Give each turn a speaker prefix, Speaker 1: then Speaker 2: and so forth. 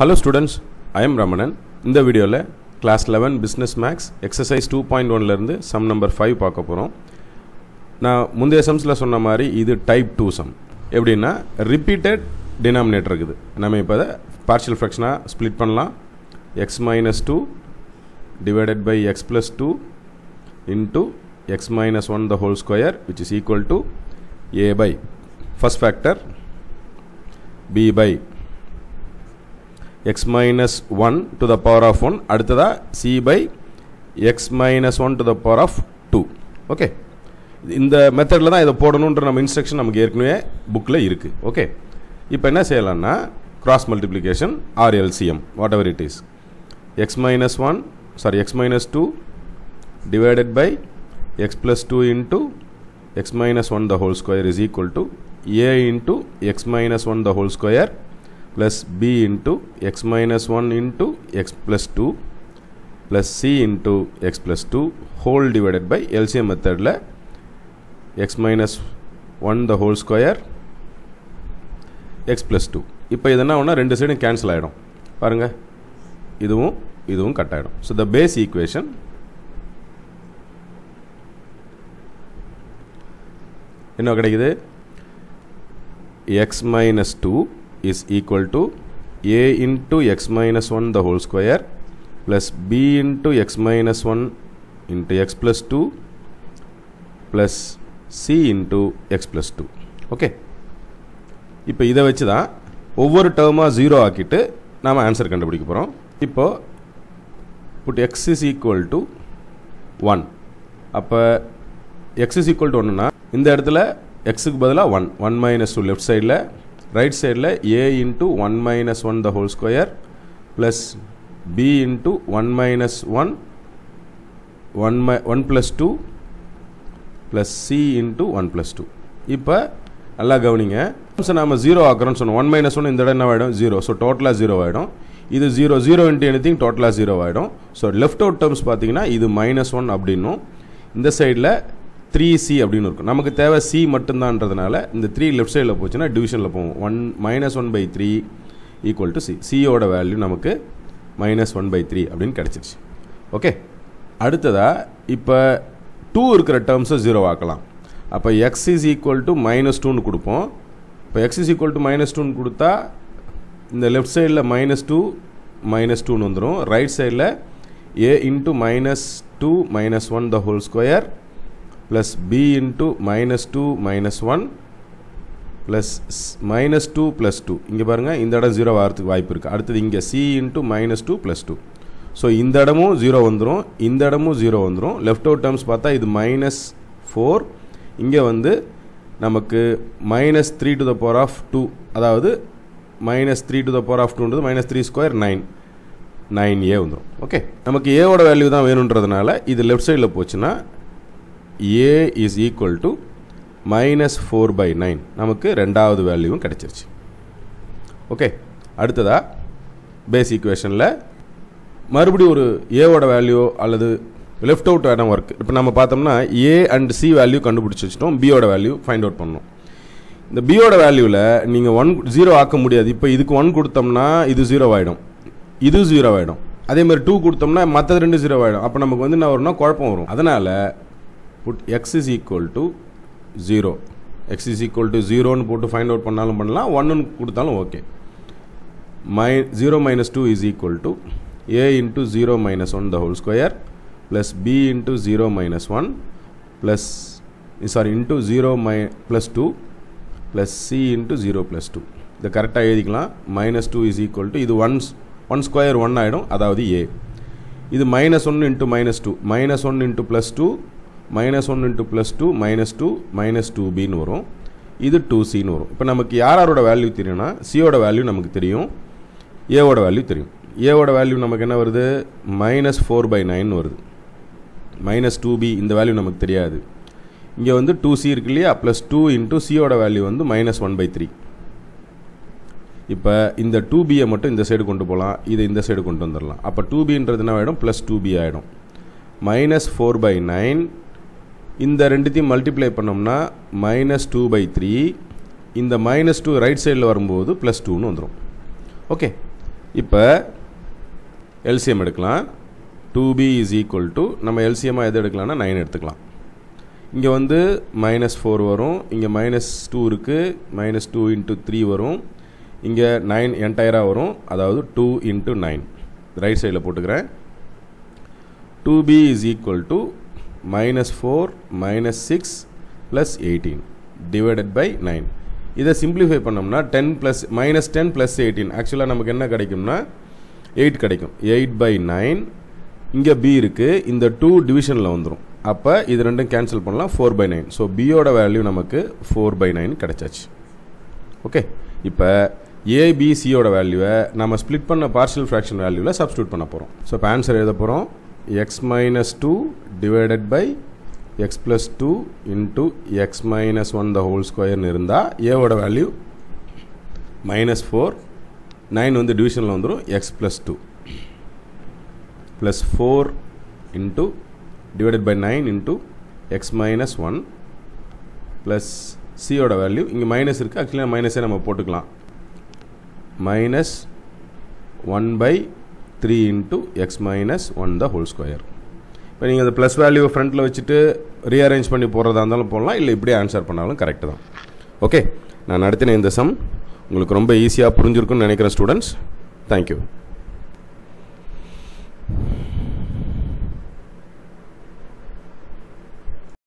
Speaker 1: hello students I am Ramanan இந்த வீடியோவில் class eleven business maths exercise two point ஒன்லேருந்து sum number five பார்க்க போகிறோம் நான் முந்தைய சம்ஸில் சொன்ன மாதிரி இது டைப் டூ சம் எப்படின்னா ரிப்பீட்டட் டினாமினேட்டர் இருக்குது நம்ம இப்போ அதை பார்ஷியல் ஃப்ராக்ஷனாக ஸ்ப்ளிட் பண்ணலாம் x minus two divided by x plus two into x minus one the whole square which is equal to A by first factor B by x minus one to the power of one அடுத்ததாக C by x minus one to the power of two okay இந்த மெத்தடில் தான் இதை போடணுன்ற நம்ம instruction நமக்கு ஏற்கனவே புக்கில் இருக்குது ஓகே இப்போ என்ன செய்யலாம்னா cross multiplication or LCM whatever it is x minus one sorry x minus two divided by x plus two into x minus one the whole square is equal to A into x minus one the whole square plus b into x minus 1 into x plus 2 plus c into x plus 2 whole divided by LCM method ல x minus 1 the whole square x plus 2 இப்போ இதெல்லாம் ஒன்றா ரெண்டு சைடும் cancel ஆகிடும் பாருங்க இதுவும் இதுவும் கட் ஆகிடும் ஸோ த பேஸ் ஈக்குவேஷன் என்ன கிடைக்குது x minus 2 is equal to a into x minus 1 the whole square plus b into x minus 1 into x plus 2 plus c into x plus 2 okay இப்போ இதை வச்சு தான் ஒவ்வொரு டேர்மாக zero ஆக்கிட்டு நாம் answer கண்டுபிடிக்க போகிறோம் இப்போ put x is equal to one அப்போ எக்ஸ் இஸ் ஈக்குவல் டு ஒன்றுனா இந்த இடத்துல எக்ஸுக்கு பதிலாக one one minus two left சைடில் ரைட் சைடில் A into one minus one the whole square plus B into one minus one one my one plus two plus C into one plus two இப்போ நல்லா கவனிங்க so நம்ம zero ஆக்குறோம்னு சொன்னோம் one minus one இந்த இடம் என்ன ஆகிடும் ஜீரோ ஸோ டோட்டலாக ஜீரோ ஆகிடும் இது ஜீரோ ஜீரோ இன்ட்டு எனி டோட்டலாக ஜீரோ ஆகிடும் ஸோ லெஃப்ட் அவுட் டேர்ம்ஸ் பார்த்தீங்கன்னா இது மைனஸ் ஒன் அப்படின்னும் இந்த சைடில் த்ரீ சி அப்படின்னு இருக்கும் நமக்கு தேவை சி மட்டும்தான்றதுனால இந்த த்ரீ லெஃப்ட் சைடில் போச்சுன்னா டிவிஷனில் போவோம் one minus one by three equal to C சியோட வேல்யூ நமக்கு மைனஸ் ஒன் பை த்ரீ அப்படின்னு கிடச்சிருச்சு ஓகே அடுத்ததாக இப்போ டூ இருக்கிற டேர்ம்ஸை ஜீரோ ஆக்கலாம் அப்போ x is equal to minus டூன்னு கொடுப்போம் இப்போ x is equal to minus டூன்னு கொடுத்தா இந்த லெஃப்ட் சைடில் மைனஸ் டூ மைனஸ் டூன்னு வந்துடும் ரைட் சைடில் A into minus two minus one the whole square plus b into minus 2 minus 1 plus minus 2 plus 2 இங்கே பாருங்கள் இந்த இடம் ஜீரோ வரத்துக்கு வாய்ப்பு இருக்குது அடுத்தது இங்கே c into minus 2 plus 2 so இந்த இடமும் ஜீரோ வந்துடும் இந்த இடமும் ஜீரோ வந்துடும் லெஃப்ட் அவுட் டேர்ம்ஸ் பார்த்தா இது மைனஸ் ஃபோர் இங்கே வந்து நமக்கு minus three to the power of two அதாவது minus three to the power of டூன்றது minus three square nine nine A வந்துடும் ஓகே நமக்கு ஏவோட வேல்யூ தான் வேணுன்றதுனால இது லெஃப்ட் சைடில் போச்சுன்னா A is equal to minus four by nine நமக்கு ரெண்டாவது வேல்யூவும் கிடச்சிருச்சு ஓகே அடுத்ததா பேஸ் ஈக்குவேஷனில் மறுபடியும் ஒரு ஏவோட வேல்யூ அல்லது லெஃப்ட் அவுட் இடம் ஒர்க் இப்போ நம்ம பார்த்தோம்னா ஏ அண்ட் சி வேல்யூ கண்டுபிடிச்சி வச்சிட்டோம் பியோட வேல்யூ ஃபைண்ட் அவுட் பண்ணணும் இந்த பியோட வேல்யூவில் நீங்கள் ஒன் ஜீரோ ஆக்க முடியாது இப்போ இதுக்கு ஒன் கொடுத்தோம்னா இது ஜீரோ ஆகிடும் இது ஜீரோ ஆகிடும் அதே மாதிரி டூ கொடுத்தோம்னா மற்றது ரெண்டு ஜீரோ ஆகிடும் அப்போ நமக்கு வந்து என்ன வரும்னா குழப்பம் வரும் அதனால் put x is equal to zero x is equal to ஜீரோன்னு போட்டு ஃபைண்ட் அவுட் பண்ணாலும் பண்ணலாம் ஒன்றுன்னு கொடுத்தாலும் okay my zero minus two is equal to A into zero minus one the whole square plus B into zero minus one plus sorry into zero my plus two plus C into zero plus two இதை கரெக்டாக எழுதிக்கலாம் minus two is equal to இது one one square one ஆகிடும் அதாவது A இது minus one into minus two minus one into plus two minus one into plus two minus two minus two பின்னு வரும் இது டூ சின்னு வரும் இப்போ நமக்கு யாரோட வேல்யூ தெரியும்னா சியோட வேல்யூ நமக்கு தெரியும் ஏவோட வேல்யூ தெரியும் ஏவோட வேல்யூ நமக்கு என்ன வருது மைனஸ் ஃபோர் பை நைன் வருது மைனஸ் டூ பி இந்த வேல்யூ நமக்கு தெரியாது இங்கே வந்து டூ சி இருக்கு இல்லையா ப்ளஸ் டூ இன்ட்டு சியோட வேல்யூ வந்து மைனஸ் ஒன் பை த்ரீ இப்போ இந்த டூ பியை மட்டும் இந்த சைடு கொண்டு போகலாம் இதை இந்த சைடு கொண்டு வந்துடலாம் அப்போ டூ பின்றது என்ன ஆகிடும் ப்ளஸ் டூ பி ஆகிடும் மைனஸ் ஃபோர் பை நைன் இந்த ரெண்டுத்தையும் மல்டிப்ளை பண்ணோம்னா மைனஸ் டூ பை த்ரீ இந்த மைனஸ் டூ ரைட் சைடில் வரும்போது ப்ளஸ் டூன்னு வந்துடும் ஓகே இப்போ எல்சிஎம் எடுக்கலாம் two B is equal to நம்ம எல்சிஎம்மாக எது எடுக்கலாம்னா நைன் எடுத்துக்கலாம் இங்கே வந்து மைனஸ் ஃபோர் வரும் இங்கே மைனஸ் டூ இருக்குது மைனஸ் டூ இன்ட்டு த்ரீ வரும் இங்கே நைன் என்டையராக வரும் அதாவது டூ இன்ட்டு நைன் ரைட் சைடில் போட்டுக்கிறேன் two B is equal to minus four minus six plus eighteen divided by nine இதை சிம்பிளிஃபை பண்ணோம்னா ten plus minus ten plus eighteen ஆக்சுவலாக நமக்கு என்ன கிடைக்கும்னா எயிட் கிடைக்கும் எயிட் பை நைன் இங்கே பி இருக்குது இந்த டூ டிவிஷனில் வந்துடும் அப்போ இது ரெண்டும் கேன்சல் பண்ணலாம் ஃபோர் பை நைன் ஸோ பியோட வேல்யூ நமக்கு ஃபோர் பை நைன் கிடைச்சாச்சு ஓகே இப்போ ஏபிசியோட வேல்யூவை நம்ம ஸ்ப்ளிட் பண்ண பார்ஷியல் ஃப்ராக்ஷன் வேல்யூவில் சப்ஸ்டியூட் பண்ண போகிறோம் ஸோ இப்போ ஆன்சர் எழுத போகிறோம் x minus two divided by x plus two into x minus one the whole ஸ்கொயர்னு இருந்தால் ஏவோட வேல்யூ மைனஸ் ஃபோர் நைன் வந்து டிவிஷனில் வந்துடும் x plus two plus four into divided by nine into x minus one plus சியோட value இங்கே minus இருக்குது ஆக்சுவலாக மைனஸே நம்ம போட்டுக்கலாம் minus one by three into x minus one the whole square இப்போ நீங்கள் அந்த ப்ளஸ் வேல்யூ ஃப்ரண்ட்டில் வச்சுட்டு ரீஅரேஞ்ச் பண்ணி போடுறதா இருந்தாலும் போடலாம் இல்லை இப்படியே ஆன்சர் பண்ணாலும் கரெக்டு தான் ஓகே நான் நடத்தின இந்த சம் உங்களுக்கு ரொம்ப ஈஸியாக புரிஞ்சிருக்குன்னு நினைக்கிறேன் ஸ்டூடெண்ட்ஸ் தேங்க்யூ